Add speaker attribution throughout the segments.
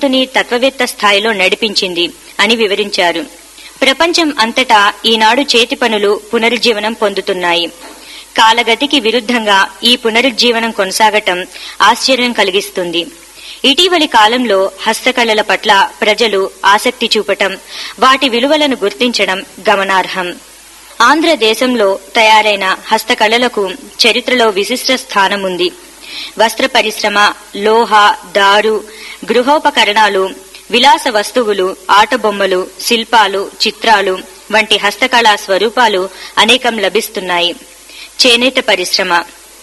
Speaker 1: భగవంతుని తత్వవేత్త స్థాయిలో నడిపించింది అని వివరించారు ప్రపంచం అంతటా ఈనాడు చేతి పనులు పునరుజ్జీవనం పొందుతున్నాయి కాలగతికి విరుద్ధంగా ఈ పునరుజ్జీవనం కొనసాగటం ఆశ్చర్యం కలిగిస్తుంది ఇటీవలి కాలంలో హస్తకళల పట్ల ప్రజలు ఆసక్తి చూపటం వాటి విలువలను గుర్తించడం గమనార్హం ఆంధ్రదేశంలో తయారైన హస్తకళలకు చరిత్రలో విశిష్ట స్థానం ఉంది వస్త్ర పరిశ్రమ లోహ దారు గృహోపకరణాలు విలాస వస్తువులు ఆటబొమ్మలు శిల్పాలు చిత్రాలు వంటి హస్తకళా స్వరూపాలు అనేకం లభిస్తున్నాయి చేనేత పరిశ్రమ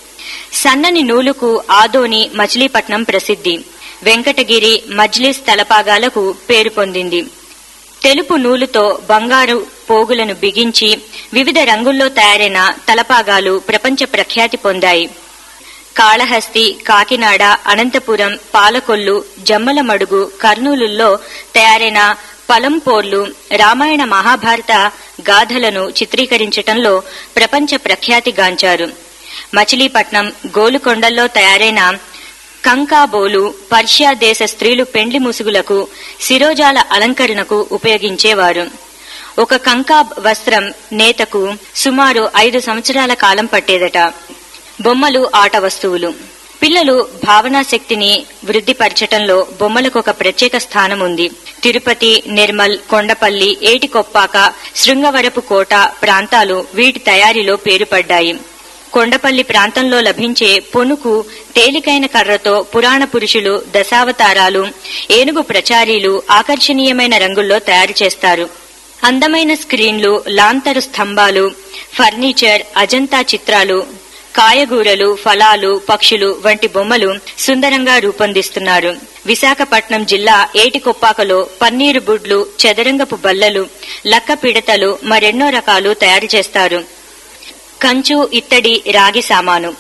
Speaker 1: సన్నని నూలుకు ఆదోని మచిలీపట్నం ప్రసిద్ధి వెంకటగిరి మజ్లిస్ తలపాగాలకు పేరు పొందింది తెలుపు నూలుతో బంగారు పోగులను బిగించి వివిధ రంగుల్లో తయారైన తలపాగాలు ప్రపంచ ప్రఖ్యాతి పొందాయి కాళహస్తి కాకినాడ అనంతపురం పాలకొల్లు జమ్మలమడుగు కర్నూలుల్లో తయారైన పలంపోర్లు రామాయణ మహాభారత గాథలను చిత్రీకరించటంలో ప్రపంచ ప్రఖ్యాతిగాంచారు మచిలీపట్నం గోలుకొండల్లో తయారైన కంకాబోలు పర్షియా దేశ స్త్రీలు పెండ్లి ముసుగులకు శిరోజాల అలంకరణకు ఉపయోగించేవారు ఒక కంకాబ్ వస్త్రం నేతకు సుమారు ఐదు సంవత్సరాల కాలం పట్టేదట బొమ్మలు ఆట వస్తువులు పిల్లలు భావనా శక్తిని వృద్ధిపరచటంలో బొమ్మలకు ఒక ప్రత్యేక స్థానం ఉంది తిరుపతి నిర్మల్ కొండపల్లి ఏటికొప్పాక శృంగవరపు కోట ప్రాంతాలు వీటి తయారీలో పేరుపడ్డాయి కొండపల్లి ప్రాంతంలో లభించే పొనుకు తేలికైన కర్రతో పురాణ పురుషులు దశావతారాలు ఏనుగు ప్రచారీలు ఆకర్షణీయమైన రంగుల్లో తయారు చేస్తారు అందమైన స్క్రీన్లు లాంతరు స్తంభాలు ఫర్నిచర్ అజంతా చిత్రాలు కాయగూరలు ఫలాలు పక్షులు వంటి బొమ్మలు సుందరంగా రూపొందిస్తున్నారు విశాఖపట్నం జిల్లా ఏటికొప్పాకలో పన్నీరు బుడ్లు చదరంగపు బల్లలు లక్క పిడతలు మరెన్నో రకాలు తయారు చేస్తారు కంచు ఇత్తడి రాగి సామాను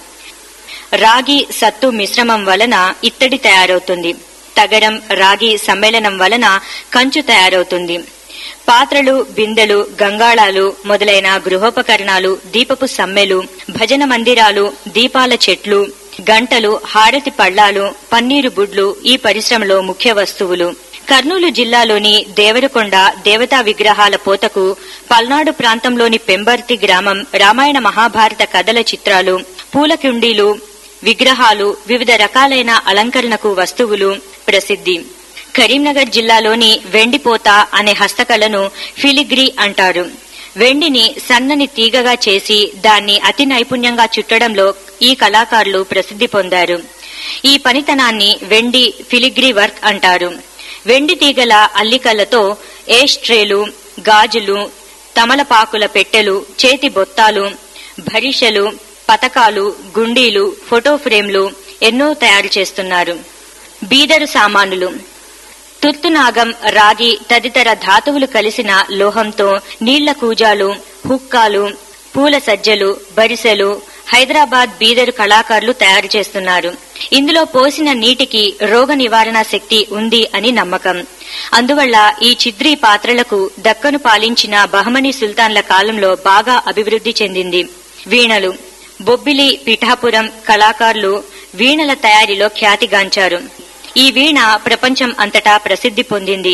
Speaker 1: రాగి సత్తు మిశ్రమం వలన ఇత్తడి తయారవుతుంది తగరం రాగి సమ్మేళనం వలన కంచు తయారవుతుంది పాత్రలు బిందెలు గంగాళాలు మొదలైన గృహోపకరణాలు దీపపు సమ్మెలు భజన మందిరాలు దీపాల చెట్లు గంటలు హారతి పళ్ళాలు పన్నీరు బుడ్లు ఈ పరిశ్రమలో ముఖ్య వస్తువులు కర్నూలు జిల్లాలోని దేవరకొండ దేవతా విగ్రహాల పోతకు పల్నాడు ప్రాంతంలోని పెంబర్తి గ్రామం రామాయణ మహాభారత కథల చిత్రాలు పూల కుండీలు విగ్రహాలు వివిధ రకాలైన అలంకరణకు వస్తువులు ప్రసిద్ధి కరీంనగర్ జిల్లాలోని వెండిపోత అనే హస్తకళను ఫిలిగ్రీ అంటారు వెండిని సన్నని తీగగా చేసి దాన్ని అతి నైపుణ్యంగా చుట్టడంలో ఈ కళాకారులు ప్రసిద్ధి పొందారు ఈ పనితనాన్ని వెండి ఫిలిగ్రీ వర్క్ అంటారు వెండి తీగల అల్లికలతో ఏస్ట్రేలు గాజులు తమలపాకుల పెట్టెలు చేతి బొత్తాలు భరిషలు పతకాలు గుండీలు ఫోటో ఫ్రేమ్లు ఎన్నో తయారు చేస్తున్నారు బీదరు సామానులు తుర్తునాగం రాగి తదితర ధాతువులు కలిసిన లోహంతో నీళ్ల కూజాలు హుక్కాలు పూల సజ్జలు బరిసెలు హైదరాబాద్ బీదరు కళాకారులు తయారు చేస్తున్నారు ఇందులో పోసిన నీటికి రోగ నివారణ శక్తి ఉంది అని నమ్మకం అందువల్ల ఈ చిద్రీ పాత్రలకు దక్కను పాలించిన బహమనీ సుల్తాన్ల కాలంలో బాగా అభివృద్ధి చెందింది వీణలు బొబ్బిలి పిఠాపురం కళాకారులు వీణల తయారీలో ఖ్యాతిగాంచారు ఈ వీణ ప్రపంచం అంతటా ప్రసిద్ధి పొందింది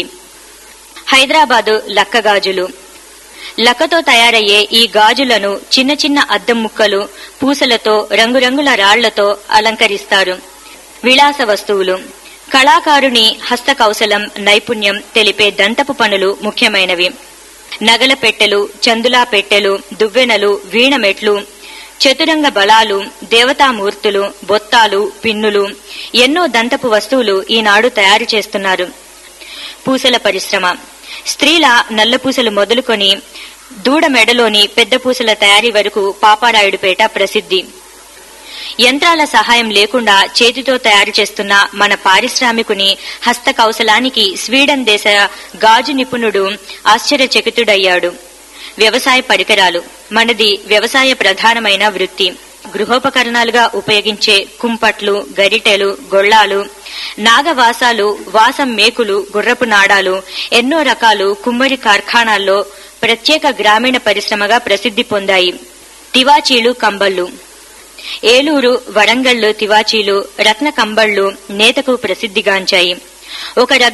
Speaker 1: హైదరాబాదు లక్క గాజులు లక్కతో తయారయ్యే ఈ గాజులను చిన్న చిన్న అద్దం ముక్కలు పూసలతో రంగురంగుల రాళ్లతో అలంకరిస్తారు విలాస వస్తువులు కళాకారుని హస్తకౌశలం నైపుణ్యం తెలిపే దంతపు పనులు ముఖ్యమైనవి నగల పెట్టెలు చందులా పెట్టెలు దువ్వెనలు వీణమెట్లు చతురంగ బలాలు దేవతామూర్తులు బొత్తాలు పిన్నులు ఎన్నో దంతపు వస్తువులు ఈనాడు తయారు చేస్తున్నారు పూసల పరిశ్రమ స్త్రీల నల్లపూసలు మొదలుకొని దూడ మెడలోని పెద్ద పూసల తయారీ వరకు పాపారాయుడుపేట ప్రసిద్ధి యంత్రాల సహాయం లేకుండా చేతితో తయారు చేస్తున్న మన పారిశ్రామికుని హస్త కౌశలానికి స్వీడన్ దేశ గాజు నిపుణుడు ఆశ్చర్యచకితుడయ్యాడు వ్యవసాయ పరికరాలు మనది వ్యవసాయ ప్రధానమైన వృత్తి గృహోపకరణాలుగా ఉపయోగించే కుంపట్లు గరిటెలు గొళ్ళాలు నాగవాసాలు వాసం మేకులు గుర్రపు నాడాలు ఎన్నో రకాలు కుమ్మరి కార్ఖానాల్లో ప్రత్యేక గ్రామీణ పరిశ్రమగా ప్రసిద్ధి పొందాయి తివాచీలు కంబళ్ళు ఏలూరు వరంగల్లు తివాచీలు రత్న కంబళ్ళు నేతకు ప్రసిద్ధిగాంచాయి ఒక